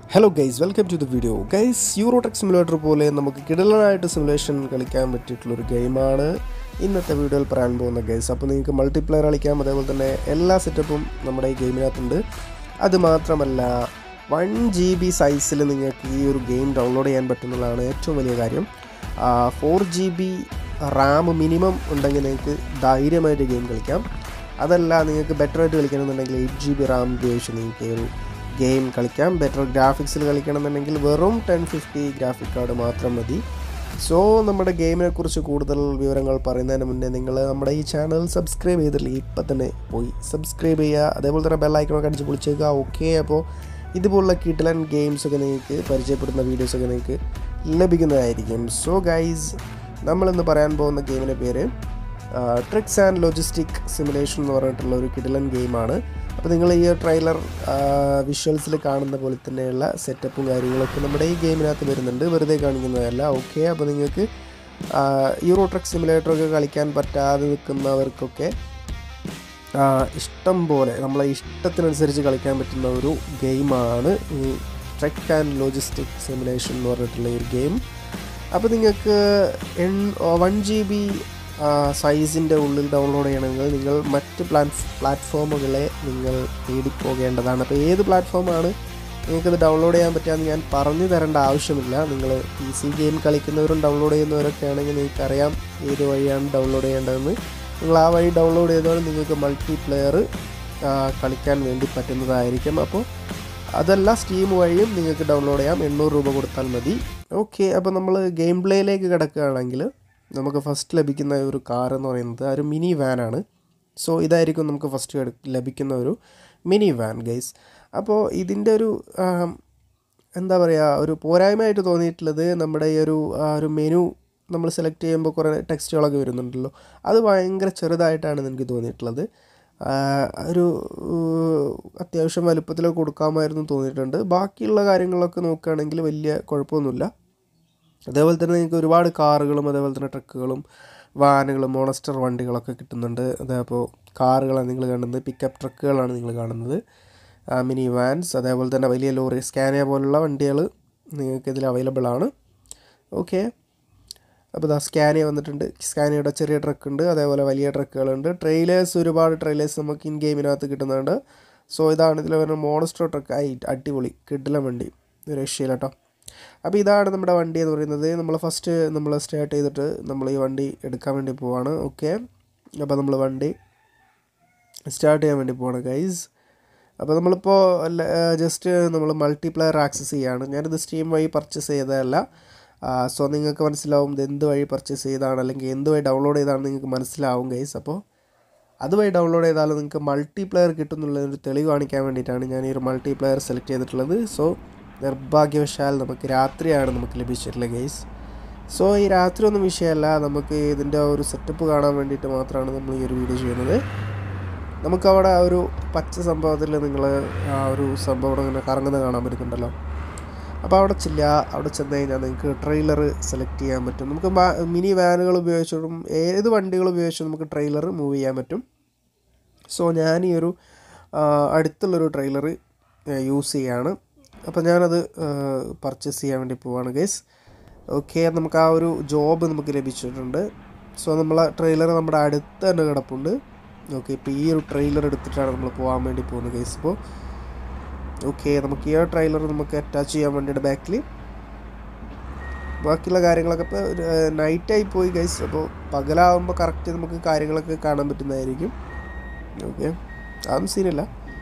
hello guys welcome to the video guys Euro Truck simulator പോലെ നമുക്ക് കിടലനായിട്ട് simulation കളിക്കാൻ പറ്റിയിട്ടുള്ളൊരു ഗെയിമാണ് ഇന്നത്തെ വീഡിയോയിൽ പറയാൻ പോകുന്ന ഗൈസ് അപ്പോൾ നിങ്ങൾക്ക് മൾട്ടിപ്ലെയർ കളിക്കാം അതേപോലെ തന്നെ എല്ലാ സെറ്റപ്പും നമ്മുടെ ഈ ഗെയിമിനകത്തുണ്ട് അത് മാത്രമല്ല വൺ ജി ബി സൈസിൽ നിങ്ങൾക്ക് ഈ ഒരു ഗെയിം ഡൗൺലോഡ് ചെയ്യാൻ പറ്റുന്നതാണ് ഏറ്റവും വലിയ കാര്യം four G B RAM minimum ഉണ്ടെങ്കിൽ നിങ്ങൾക്ക് ധൈര്യമായിട്ട് ഗെയിം കളിക്കാം അതല്ല നിങ്ങൾക്ക് ബെറ്റർ ആയിട്ട് കളിക്കണമെന്നുണ്ടെങ്കിൽ എയ്റ്റ് ജി ബി റാം ഉപയോഗിച്ച് നിങ്ങൾക്ക് ഈ ഒരു ഗെയിം കളിക്കാം ബെറ്റർ ഗ്രാഫിക്സിൽ കളിക്കണമെന്നുണ്ടെങ്കിൽ വെറും ടെൻ ഫിഫ്റ്റി ഗ്രാഫിക് കാർഡ് മാത്രം മതി സോ നമ്മുടെ ഗെയിമിനെ കുറിച്ച് കൂടുതൽ വിവരങ്ങൾ പറയുന്നതിന് മുന്നേ നിങ്ങൾ നമ്മുടെ ഈ ചാനൽ സബ്സ്ക്രൈബ് ചെയ്തിട്ടില്ല ഇപ്പം തന്നെ പോയി സബ്സ്ക്രൈബ് ചെയ്യുക അതേപോലെ തന്നെ ബെല്ലൈക്കണൊക്കെ അടിച്ച് പൊളിച്ചേക്കുക ഓക്കെ അപ്പോൾ ഇതുപോലുള്ള കിട്ടലൻ ഗെയിംസൊക്കെ നിങ്ങൾക്ക് പരിചയപ്പെടുന്ന വീഡിയോസൊക്കെ നിങ്ങൾക്ക് ലഭിക്കുന്നതായിരിക്കും സോ ഗൈസ് നമ്മളിന്ന് പറയാൻ പോകുന്ന ഗെയിമിൻ്റെ പേര് ട്രിക്സ് ആൻഡ് ലോജിസ്റ്റിക് സിമുലേഷൻ എന്ന് പറഞ്ഞിട്ടുള്ള ഒരു കിടിലൻ ഗെയിമാണ് അപ്പോൾ നിങ്ങൾ ഈ ട്രെയിലർ വിഷ്വൽസിൽ കാണുന്ന പോലെ തന്നെയുള്ള സെറ്റപ്പും കാര്യങ്ങളൊക്കെ നമ്മുടെ ഈ ഗെയിമിനകത്ത് വരുന്നുണ്ട് വെറുതെ കാണിക്കുന്നതല്ല ഓക്കെ അപ്പോൾ നിങ്ങൾക്ക് യൂറോ ട്രക്ക് സിമുലേറ്ററൊക്കെ കളിക്കാൻ പറ്റാതെ നിൽക്കുന്നവർക്കൊക്കെ ഇഷ്ടം പോലെ നമ്മളെ ഇഷ്ടത്തിനനുസരിച്ച് കളിക്കാൻ പറ്റുന്ന ഒരു ഗെയിമാണ് ഈ ട്രക്ക് ആൻഡ് ലോജിസ്റ്റിക് സിമുലേഷൻ എന്ന് പറഞ്ഞിട്ടുള്ള ഒരു ഗെയിം അപ്പോൾ നിങ്ങൾക്ക് എൺ വൺ ജി ബി സൈസിൻ്റെ ഉള്ളിൽ ഡൗൺലോഡ് ചെയ്യണമെങ്കിൽ നിങ്ങൾ മറ്റ് പ്ലാറ്റ് പ്ലാറ്റ്ഫോമുകളെ നിങ്ങൾ തേടിപ്പോകേണ്ടതാണ് അപ്പോൾ ഏത് പ്ലാറ്റ്ഫോമാണ് നിങ്ങൾക്കത് ഡൗൺലോഡ് ചെയ്യാൻ പറ്റുകയെന്ന് ഞാൻ പറഞ്ഞു തരേണ്ട ആവശ്യമില്ല നിങ്ങൾ പി സി ഗെയിം കളിക്കുന്നവരും ഡൗൺലോഡ് ചെയ്യുന്നവരൊക്കെ ആണെങ്കിൽ നിങ്ങൾക്കറിയാം ഏത് വഴിയാണ് ഡൗൺലോഡ് ചെയ്യേണ്ടതെന്ന് നിങ്ങൾ ആ വഴി ഡൗൺലോഡ് ചെയ്താൽ നിങ്ങൾക്ക് മൾട്ടി പ്ലെയർ കളിക്കാൻ വേണ്ടി പറ്റുന്നതായിരിക്കും അപ്പോൾ അതല്ല സ്റ്റീം വഴിയും നിങ്ങൾക്ക് ഡൗൺലോഡ് ചെയ്യാം എണ്ണൂറ് രൂപ കൊടുത്താൽ മതി ഓക്കെ അപ്പോൾ നമ്മൾ ഗെയിം പ്ലേയിലേക്ക് കിടക്കുകയാണെങ്കിൽ നമുക്ക് ഫസ്റ്റ് ലഭിക്കുന്ന ഒരു കാർ എന്ന് പറയുന്നത് ഒരു മിനി വാനാണ് സോ ഇതായിരിക്കും നമുക്ക് ഫസ്റ്റ് ലഭിക്കുന്ന ഒരു മിനി വാൻ ഗൈസ് അപ്പോൾ ഇതിൻ്റെ ഒരു എന്താ പറയുക ഒരു പോരായ്മയായിട്ട് തോന്നിയിട്ടുള്ളത് നമ്മുടെ ഈ ഒരു ഒരു മെനു നമ്മൾ സെലക്ട് ചെയ്യുമ്പോൾ കുറേ ടെക്സ്റ്റുകളൊക്കെ വരുന്നുണ്ടല്ലോ അത് ഭയങ്കര ചെറുതായിട്ടാണ് എനിക്ക് തോന്നിയിട്ടുള്ളത് ഒരു അത്യാവശ്യം വലുപ്പത്തിലൊക്കെ കൊടുക്കാമായിരുന്നു തോന്നിയിട്ടുണ്ട് ബാക്കിയുള്ള കാര്യങ്ങളൊക്കെ നോക്കുകയാണെങ്കിൽ വലിയ കുഴപ്പമൊന്നുമില്ല അതേപോലെ തന്നെ നിങ്ങൾക്ക് ഒരുപാട് കാറുകളും അതേപോലെ തന്നെ ട്രക്കുകളും വാനുകളും മോണസ്റ്റർ വണ്ടികളൊക്കെ കിട്ടുന്നുണ്ട് അതേപോലെ കാറുകളാണ് നിങ്ങൾ കാണുന്നത് പിക്കപ്പ് ട്രക്കുകളാണ് നിങ്ങൾ കാണുന്നത് മിനി വാൻസ് അതേപോലെ തന്നെ വലിയ ലോറി സ്കാനിയ പോലുള്ള വണ്ടികൾ നിങ്ങൾക്ക് ഇതിൽ അവൈലബിൾ ആണ് ഓക്കെ അപ്പോൾ ഇതാ സ്കാനിയ വന്നിട്ടുണ്ട് സ്കാനിയയുടെ ചെറിയ ട്രക്ക് ഉണ്ട് അതേപോലെ വലിയ ട്രക്കുകളുണ്ട് ട്രെയിലേഴ്സ് ഒരുപാട് ട്രെയിലേഴ്സ് നമുക്ക് ഇൻ ഗെയിമിനകത്ത് കിട്ടുന്നുണ്ട് സോ ഇതാണ് ഇതിൽ വരുന്ന മോണസ്റ്റർ ട്രക്ക് ആയി അടിപൊളി കിഡില വണ്ടി രക്ഷയില്ല കേട്ടോ അപ്പോൾ ഇതാണ് നമ്മുടെ വണ്ടി എന്ന് പറയുന്നത് നമ്മൾ ഫസ്റ്റ് നമ്മൾ സ്റ്റാർട്ട് ചെയ്തിട്ട് നമ്മൾ ഈ വണ്ടി എടുക്കാൻ വേണ്ടി പോവാണ് ഓക്കെ അപ്പോൾ നമ്മൾ വണ്ടി സ്റ്റാർട്ട് ചെയ്യാൻ വേണ്ടി പോവാണ് ഗൈസ് അപ്പോൾ നമ്മളിപ്പോൾ ജസ്റ്റ് നമ്മൾ മൾട്ടിപ്ലെയർ ആക്സസ് ചെയ്യാണ് ഞാനിത് സ്റ്റീം വഴി പർച്ചേസ് ചെയ്തതല്ല സോ നിങ്ങൾക്ക് മനസ്സിലാവും ഇത് എന്ത് വഴി പർച്ചേസ് ചെയ്താണ് അല്ലെങ്കിൽ എന്ത് വഴി ഡൗൺലോഡ് ചെയ്താണ് നിങ്ങൾക്ക് മനസ്സിലാവും ഗൈസ് അപ്പോൾ അതുവഴി ഡൗൺലോഡ് ചെയ്താൽ നിങ്ങൾക്ക് മൾട്ടിപ്ലെയർ കിട്ടുന്നുള്ള ഒരു തെളിവ് കാണിക്കാൻ വേണ്ടിയിട്ടാണ് ഞാൻ ഈ ഒരു മൾട്ടിപ്ലെയർ സെലക്ട് ചെയ്തിട്ടുള്ളത് സോ നിർഭാഗ്യവശാൽ നമുക്ക് രാത്രിയാണ് നമുക്ക് ലഭിച്ചിട്ടുള്ളത് ഗൈസ് സോ ഈ രാത്രി ഒന്നും വിഷയമല്ല നമുക്ക് ഇതിൻ്റെ ഒരു സെറ്റപ്പ് കാണാൻ വേണ്ടിയിട്ട് മാത്രമാണ് നമ്മൾ ഈ ഒരു വീഡിയോ ചെയ്യുന്നത് നമുക്കവിടെ ആ ഒരു പച്ച സംഭവത്തിൽ നിങ്ങൾ ആ ഒരു സംഭവം ഇങ്ങനെ കറങ്ങുന്നത് കാണാൻ പറ്റുന്നുണ്ടല്ലോ അപ്പോൾ അവിടെ ചെല്ല അവിടെ ചെന്ന് കഴിഞ്ഞാൽ നിങ്ങൾക്ക് ട്രെയിലർ സെലക്ട് ചെയ്യാൻ പറ്റും നമുക്ക് മിനി വാനുകൾ ഉപയോഗിച്ചിട്ടും ഏത് വണ്ടികൾ ഉപയോഗിച്ചും നമുക്ക് ട്രെയിലർ മൂവ് ചെയ്യാൻ പറ്റും സോ ഞാൻ ഈ ഒരു അടുത്തുള്ളൊരു ട്രെയിലർ യൂസ് ചെയ്യാണ് അപ്പോൾ ഞാനത് പർച്ചേസ് ചെയ്യാൻ വേണ്ടി പോവാണ് ഗൈസ് ഓക്കെ നമുക്ക് ആ ഒരു ജോബ് നമുക്ക് ലഭിച്ചിട്ടുണ്ട് സോ നമ്മൾ ട്രെയിലർ നമ്മുടെ അടുത്ത് തന്നെ കിടപ്പുണ്ട് ഓക്കെ ഇപ്പോൾ ഈ ഒരു ട്രെയിലർ എടുത്തിട്ടാണ് നമ്മൾ പോകാൻ വേണ്ടി പോകുന്നത് ഗൈസ് ഇപ്പോൾ ഓക്കെ നമുക്ക് ഈ ഒരു ട്രെയിലർ നമുക്ക് അറ്റാച്ച് ചെയ്യാൻ വേണ്ടിയിട്ട് ബാക്കിൽ ബാക്കിയുള്ള കാര്യങ്ങളൊക്കെ ഇപ്പോൾ നൈറ്റായി പോയി ഗൈസ് അപ്പോൾ പകലാകുമ്പോൾ കറക്റ്റ് നമുക്ക് കാര്യങ്ങളൊക്കെ കാണാൻ പറ്റുന്നതായിരിക്കും ഓക്കെ അതൊന്നും സീനില്ല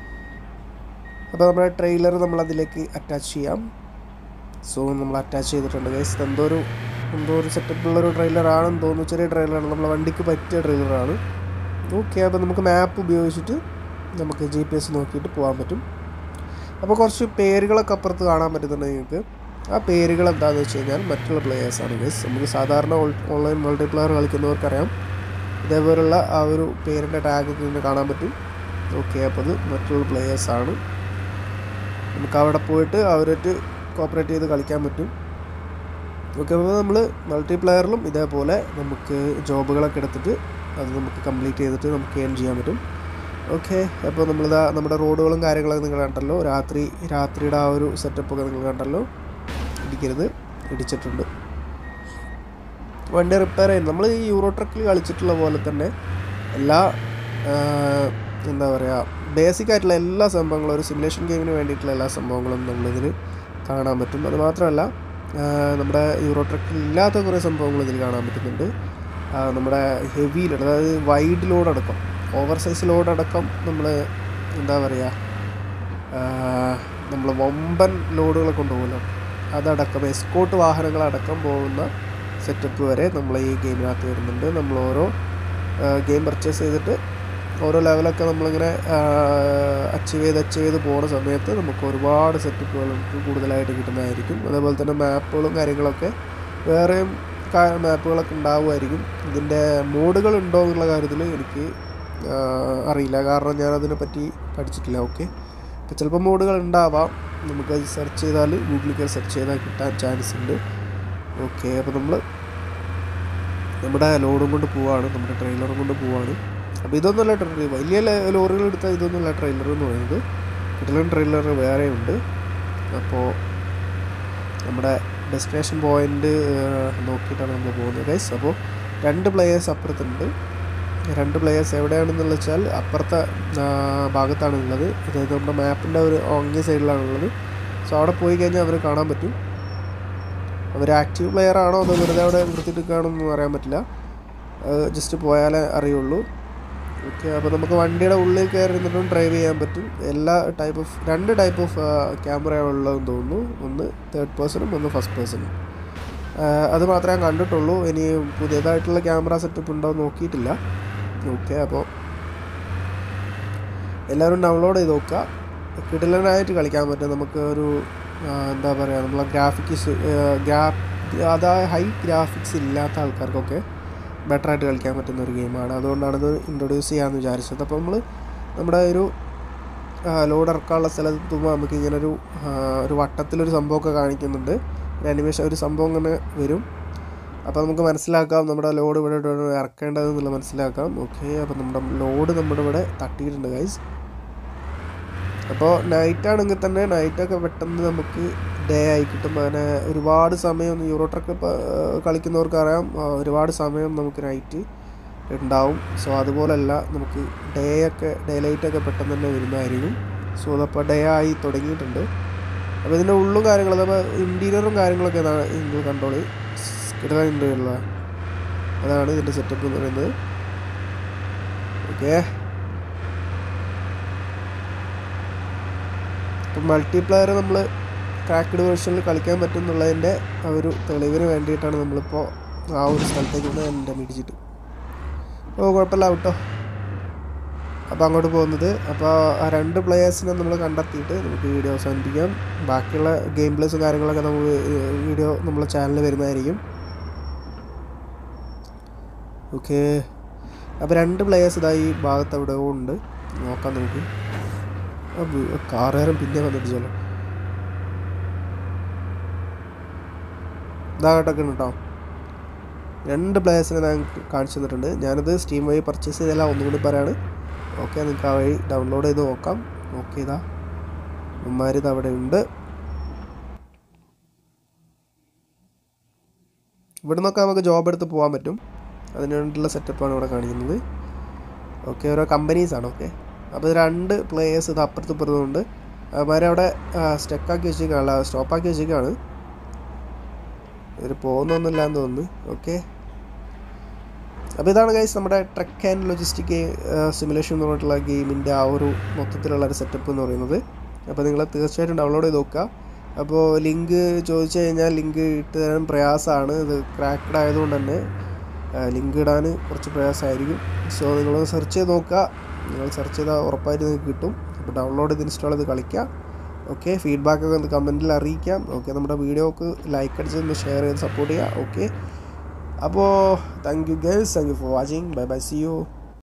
അപ്പോൾ നമ്മുടെ ട്രെയിലർ നമ്മൾ അതിലേക്ക് അറ്റാച്ച് ചെയ്യാം സോ നമ്മൾ അറ്റാച്ച് ചെയ്തിട്ടുണ്ട് ഗൈസ് എന്തോ ഒരു എന്തോ ഒരു സെറ്റപ്പുള്ളൊരു ട്രെയിലറാണെന്ന് തോന്നുന്നു ചെറിയ ട്രെയിലറാണ് നമ്മളെ വണ്ടിക്ക് പറ്റിയ ട്രെയിലറാണ് ഓക്കെ അപ്പോൾ നമുക്ക് മാപ്പ് ഉപയോഗിച്ചിട്ട് നമുക്ക് ജി പി എസ് നോക്കിയിട്ട് പോകാൻ പറ്റും അപ്പോൾ കുറച്ച് പേരുകളൊക്കെ അപ്പുറത്ത് കാണാൻ പറ്റുന്നുണ്ട് നിങ്ങൾക്ക് ആ പേരുകൾ എന്താണെന്ന് വെച്ച് കഴിഞ്ഞാൽ മറ്റുള്ള പ്ലേയേഴ്സാണ് ഗൈസ് നമുക്ക് സാധാരണ ഓൺലൈൻ മൾട്ടിപ്ലെയർ കളിക്കുന്നവർക്കറിയാം ഇതേപോലുള്ള ആ ഒരു പേരിൻ്റെ ടാഗൊക്കെ ഇങ്ങനെ കാണാൻ പറ്റും ഓക്കെ അപ്പോൾ അത് മറ്റുള്ള പ്ലേയേഴ്സാണ് നമുക്ക് അവിടെ പോയിട്ട് അവരായിട്ട് കോപ്പറേറ്റ് ചെയ്ത് കളിക്കാൻ പറ്റും ഓക്കെ അപ്പോൾ നമ്മൾ മൾട്ടിപ്ലെയറിലും ഇതേപോലെ നമുക്ക് ജോബുകളൊക്കെ എടുത്തിട്ട് അത് നമുക്ക് കംപ്ലീറ്റ് ചെയ്തിട്ട് നമുക്ക് ഏൺ ചെയ്യാൻ പറ്റും ഓക്കെ അപ്പോൾ നമ്മളിതാ നമ്മുടെ റോഡുകളും കാര്യങ്ങളൊക്കെ നിങ്ങൾ കണ്ടല്ലോ രാത്രി രാത്രിയുടെ ആ ഒരു സെറ്റപ്പൊക്കെ നിങ്ങൾ കണ്ടല്ലോ ഇടിക്കരുത് ഇടിച്ചിട്ടുണ്ട് വണ്ടി റിപ്പയർ ചെയ്യും നമ്മൾ ഈ യൂറോ ട്രക്കിൽ കളിച്ചിട്ടുള്ള പോലെ തന്നെ എല്ലാ ആ, എന്താ പറയുക ബേസിക് ആയിട്ടുള്ള എല്ലാ സംഭവങ്ങളും ഒരു സിമുലേഷൻ ഗെയിമിന് വേണ്ടിയിട്ടുള്ള എല്ലാ സംഭവങ്ങളും നമ്മളിതിൽ കാണാൻ പറ്റും അത് മാത്രമല്ല ആ, നമ്മുടെ യൂറോ ട്രക്കിൽ ഇല്ലാത്ത കുറേ സംഭവങ്ങൾ ഇതിൽ കാണാൻ പറ്റുന്നുണ്ട് ആ, നമ്മുടെ ഹെവി ലോഡ് അതായത് വൈഡ് ലോഡ് അടക്കം ഓവർ സൈസ് ലോഡ് അടക്കം നമ്മൾ എന്താ പറയുക നമ്മൾ വമ്പൻ ലോഡുകളെ കൊണ്ടുപോകുമല്ലോ അതടക്കം എസ്കോട്ട് വാഹനങ്ങളടക്കം പോകുന്ന സെറ്റപ്പ് വരെ നമ്മൾ ഈ ഗെയിമിനകത്ത് വരുന്നുണ്ട് നമ്മൾ ഓരോ ഗെയിം പർച്ചേസ് ചെയ്തിട്ട് ഓരോ ലെവലൊക്കെ നമ്മളിങ്ങനെ അച്ചീവ് ചെയ്ത് അച്ചീവ് ചെയ്ത് പോകുന്ന സമയത്ത് നമുക്ക് ഒരുപാട് സെറ്റപ്പുകൾ നമുക്ക് കൂടുതലായിട്ട് കിട്ടുന്നതായിരിക്കും അതേപോലെ തന്നെ മാപ്പുകളും കാര്യങ്ങളൊക്കെ വേറെയും മാപ്പുകളൊക്കെ ഉണ്ടാവുമായിരിക്കും ഇതിൻ്റെ മോഡുകൾ ഉണ്ടോ എന്നുള്ള കാര്യത്തിൽ എനിക്ക് ആ, അറിയില്ല കാരണം ഞാൻ അതിനെ പറ്റി പഠിച്ചിട്ടില്ല ഓക്കെ അപ്പോൾ ചിലപ്പോൾ മോഡുകൾ ഉണ്ടാവാം നമുക്ക് സെർച്ച് ചെയ്താൽ ഗൂഗിളിൽ കയറി സെർച്ച് ചെയ്താൽ കിട്ടാൻ ചാൻസ് ഉണ്ട് ഓക്കെ അപ്പോൾ നമ്മൾ നമ്മുടെ ലോഡും കൊണ്ട് പോവാണ് നമ്മുടെ ട്രെയിലറും കൊണ്ട് പോവാണ് അപ്പോൾ ഇതൊന്നുമല്ല ട്രെയിലർ വലിയ ല- ലോറികൾ എടുത്താൽ ഇതൊന്നുമല്ല ട്രെയിലർ എന്ന് പറയുന്നത് കിടലൻ ട്രെയിലർ വേറെ ഉണ്ട് അപ്പോൾ നമ്മുടെ ഡെസ്റ്റിനേഷൻ പോയിന്റ് നോക്കിയിട്ടാണ് നമ്മൾ പോകുന്നത് ഗൈസ് അപ്പോൾ രണ്ട് പ്ലെയേഴ്സ് അപ്പുറത്തുണ്ട് രണ്ട് പ്ലെയേഴ്സ് എവിടെയാണെന്ന് വെച്ചാൽ അപ്പുറത്തെ ആ, ഭാഗത്താണ് ഉള്ളത് അതായത് നമ്മുടെ മാപ്പിൻ്റെ ഒരു അങ്ങേ സൈഡിലാണ് ഉള്ളത് സോ അവിടെ പോയി കഴിഞ്ഞാൽ അവർ കാണാൻ പറ്റും അവർ ആക്റ്റീവ് പ്ലെയർ ആണോ അതോ വെറുതെ അവിടെ നിർത്തിയിട്ടാണോന്നും അറിയാൻ പറ്റില്ല ജസ്റ്റ് പോയാലേ അറിയുള്ളൂ ഓക്കെ അപ്പോൾ നമുക്ക് വണ്ടിയുടെ ഉള്ളിൽ കയറി ഇരുന്നിട്ടും ഡ്രൈവ് ചെയ്യാൻ പറ്റും എല്ലാ ടൈപ്പ് ഓഫ് രണ്ട് ടൈപ്പ് ഓഫ് ക്യാമറ ഉള്ളതെന്ന് തോന്നുന്നു ഒന്ന് തേർഡ് പേഴ്സണും ഒന്ന് ഫസ്റ്റ് പേഴ്സണും അത് മാത്രമേ ഞാൻ കണ്ടിട്ടുള്ളൂ ഇനി പുതിയതായിട്ടുള്ള ക്യാമറ സെറ്റപ്പ് ഉണ്ടോ എന്ന് നോക്കിയിട്ടില്ല ഓക്കെ അപ്പോൾ എല്ലാവരും ഡൗൺലോഡ് ചെയ്ത് നോക്കുക കിടിലനായിട്ട് കളിക്കാൻ പറ്റും നമുക്ക് ഒരു ആ, എന്താ പറയുക നമ്മളെ ഗ്രാഫിക്സ് ഗ്രാ അതായത് ഹൈ ഗ്രാഫിക്സ് ഇല്ലാത്ത ആൾക്കാർക്കൊക്കെ ബെറ്റർ ആയിട്ട് കളിക്കാൻ പറ്റുന്ന ഒരു ഗെയിമാണ് അതുകൊണ്ടാണ് ഇത് ഇൻട്രൊഡ്യൂസ് ചെയ്യാമെന്ന് വിചാരിച്ചത് അപ്പോൾ നമ്മൾ നമ്മുടെ ഒരു ലോഡ് ഇറക്കാനുള്ള സ്ഥലത്തുമ്പോൾ നമുക്ക് ഇങ്ങനെ ഒരു ആ, ഒരു വട്ടത്തിലൊരു സംഭവമൊക്കെ കാണിക്കുന്നുണ്ട് ഒരു അനിമേഷൻ ഒരു സംഭവം ഇങ്ങനെ വരും അപ്പോൾ നമുക്ക് മനസ്സിലാക്കാം നമ്മുടെ ലോഡ് ഇവിടെ ഇവിടെ ഇറക്കേണ്ടതെന്നുള്ള മനസ്സിലാക്കാം ഓക്കെ അപ്പോൾ നമ്മുടെ ലോഡ് നമ്മുടെ ഇവിടെ തട്ടിയിട്ടുണ്ട് ഗൈസ് അപ്പോൾ നൈറ്റ് ആണെങ്കിൽ തന്നെ നൈറ്റൊക്കെ പെട്ടെന്ന് നമുക്ക് ഡേ ആയി കിട്ടും അങ്ങനെ ഒരുപാട് സമയം യൂറോ ട്രക്ക് കളിക്കുന്നവർക്ക് അറിയാം ആ, ഒരുപാട് സമയം നമുക്ക് നൈറ്റ് ഉണ്ടാവും സോ അതുപോലല്ല നമുക്ക് ഡേ ഒക്കെ ഡേ ലൈറ്റൊക്കെ പെട്ടെന്ന് തന്നെ വരുന്നതായിരിക്കും സോ അതപ്പോൾ ഡേ ആയി തുടങ്ങിയിട്ടുണ്ട് അപ്പോൾ ഇതിൻ്റെ ഉള്ളും കാര്യങ്ങളും അതപ്പോൾ ഇൻറ്റീരിയറും കാര്യങ്ങളൊക്കെ ഇതാണ് നിങ്ങൾ കണ്ടോളി കിടന്ന ഇൻറ്റീരിയറുള്ള അതാണ് ഇതിൻ്റെ സെറ്റപ്പ് എന്ന് പറയുന്നത് ഓക്കെ ഇപ്പം മൾട്ടിപ്ലെയർ നമ്മൾ ക്രാക്ക്ഡ് വേർഷനിൽ കളിക്കാൻ പറ്റും എന്നുള്ളതിൻ്റെ ആ ഒരു തെളിവിന് വേണ്ടിയിട്ടാണ് നമ്മളിപ്പോൾ ആ ഒരു സ്ഥലത്തേക്ക് വന്ന് എൻ്റെ മിടിച്ചിട്ട് ഓ കുഴപ്പമില്ല കേട്ടോ അപ്പോൾ അങ്ങോട്ട് പോകുന്നത് അപ്പോൾ ആ രണ്ട് പ്ലെയേഴ്സിനെ നമ്മൾ കണ്ടെത്തിയിട്ട് നമുക്ക് വീഡിയോ അവസാനിപ്പിക്കാം ബാക്കിയുള്ള ഗെയിം പ്ലേസും കാര്യങ്ങളൊക്കെ നമുക്ക് വീഡിയോ നമ്മളെ ചാനലിൽ വരുന്നതായിരിക്കും ഓക്കെ അപ്പോൾ രണ്ട് പ്ലെയേഴ്സ് ഇതാ ഈ ഭാഗത്ത് അവിടെ ഉണ്ട് നോക്കാം നമുക്ക് ആ വി- കാറുകാരൻ പിന്നെ വന്നിടിച്ചല്ലോ ഇതാകട്ടൊക്കെ ഉണ്ട് കേട്ടോ രണ്ട് പ്ലേയേഴ്സിനെ ഞാൻ കാണിച്ചു തന്നിട്ടുണ്ട് ഞാനത് സ്റ്റീം വഴി പർച്ചേസ് ചെയ്തല്ല ഒന്നും കൂടി പറയാണ് ഓക്കെ നിങ്ങൾക്ക് ആ വഴി ഡൗൺലോഡ് ചെയ്ത് നോക്കാം ഓക്കെ ഇതാ ഉമ്മാരിത് അവിടെ ഉണ്ട് ഇവിടെ നിന്നൊക്കെ നമുക്ക് ജോബ് എടുത്ത് പോകാൻ പറ്റും അതിന് വേണ്ടിയിട്ടുള്ള സെറ്റപ്പാണ് ഇവിടെ കാണിക്കുന്നത് ഓക്കെ ഓരോ കമ്പനീസാണ് ഓക്കെ അപ്പോൾ ഇത് രണ്ട് പ്ലേയേഴ്സ് ഇത് അപ്പുറത്തും ഇപ്പുറത്തും ഉണ്ട് അവന്മാരെ അവിടെ സ്റ്റക്കാക്കി വെച്ചേക്കാണ് സ്റ്റോപ്പാക്കി വെച്ചേക്കാണ് ഇവർ പോകുന്നൊന്നുമില്ല എന്ന് തോന്നുന്നു ഓക്കെ അപ്പോൾ ഇതാണ് ഗൈസ് നമ്മുടെ ട്രക്ക് ആൻഡ് ലോജിസ്റ്റിക് സിമുലേഷൻ എന്ന് പറഞ്ഞിട്ടുള്ള ഗെയിമിൻ്റെ ആ ഒരു മൊത്തത്തിലുള്ള ഒരു സെറ്റപ്പ് എന്ന് പറയുന്നത് അപ്പോൾ നിങ്ങൾ തീർച്ചയായിട്ടും ഡൗൺലോഡ് ചെയ്ത് നോക്കുക അപ്പോൾ ലിങ്ക് ചോദിച്ചു കഴിഞ്ഞാൽ ലിങ്ക് ഇട്ട് തരാൻ പ്രയാസമാണ് ഇത് ക്രാക്ക്ഡ് ആയതുകൊണ്ട് തന്നെ ലിങ്ക് ഇടാൻ കുറച്ച് പ്രയാസമായിരിക്കും സോ നിങ്ങൾ സെർച്ച് ചെയ്ത് നോക്കുക നിങ്ങൾ സെർച്ച് ചെയ്താൽ ഉറപ്പായിട്ട് നിങ്ങൾക്ക് കിട്ടും അപ്പോൾ ഡൗൺലോഡ് ചെയ്ത് ഇൻസ്റ്റാൾ ചെയ്ത് കളിക്കുക ഓക്കെ ഫീഡ്ബാക്കൊക്കെ ഒന്ന് കമൻറ്റിൽ അറിയിക്കാം ഓക്കെ നമ്മുടെ വീഡിയോക്ക് ലൈക്ക് അടിച്ച് ഒന്ന് ഷെയർ ചെയ്ത് സപ്പോർട്ട് ചെയ്യുക ഓക്കെ അപ്പോൾ thank you girls thank you for watching bye bye see U